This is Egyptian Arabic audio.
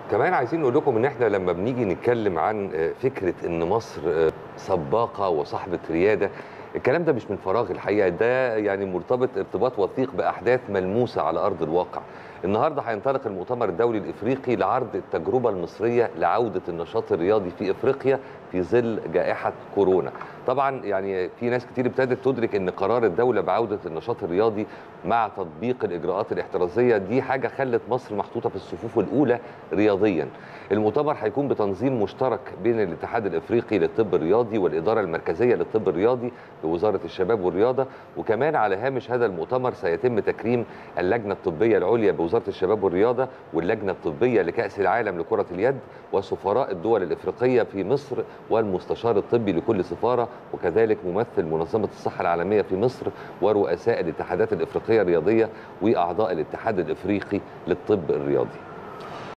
كمان عايزين نقول لكم ان احنا لما بنيجي نتكلم عن آه، فكره ان مصر آه، سباقه وصاحبه رياده الكلام ده مش من فراغ الحقيقه ده يعني مرتبط ارتباط وثيق باحداث ملموسه على ارض الواقع النهارده هينطلق المؤتمر الدولي الافريقي لعرض التجربه المصريه لعوده النشاط الرياضي في افريقيا في ظل جائحه كورونا طبعا يعني في ناس كتير ابتدت تدرك ان قرار الدوله بعوده النشاط الرياضي مع تطبيق الاجراءات الاحترازيه دي حاجه خلت مصر محطوطه في الصفوف الاولى رياضيا المؤتمر هيكون بتنظيم مشترك بين الاتحاد الافريقي للطب الرياضي والاداره المركزيه للطب الرياضي بوزاره الشباب والرياضه وكمان على هامش هذا المؤتمر سيتم تكريم اللجنه الطبيه العليا بوزاره الشباب والرياضه واللجنه الطبيه لكاس العالم لكره اليد وسفراء الدول الافريقيه في مصر والمستشار الطبي لكل سفاره وكذلك ممثل منظمه الصحه العالميه في مصر ورؤساء الاتحادات الافريقيه الرياضيه واعضاء الاتحاد الافريقي للطب الرياضي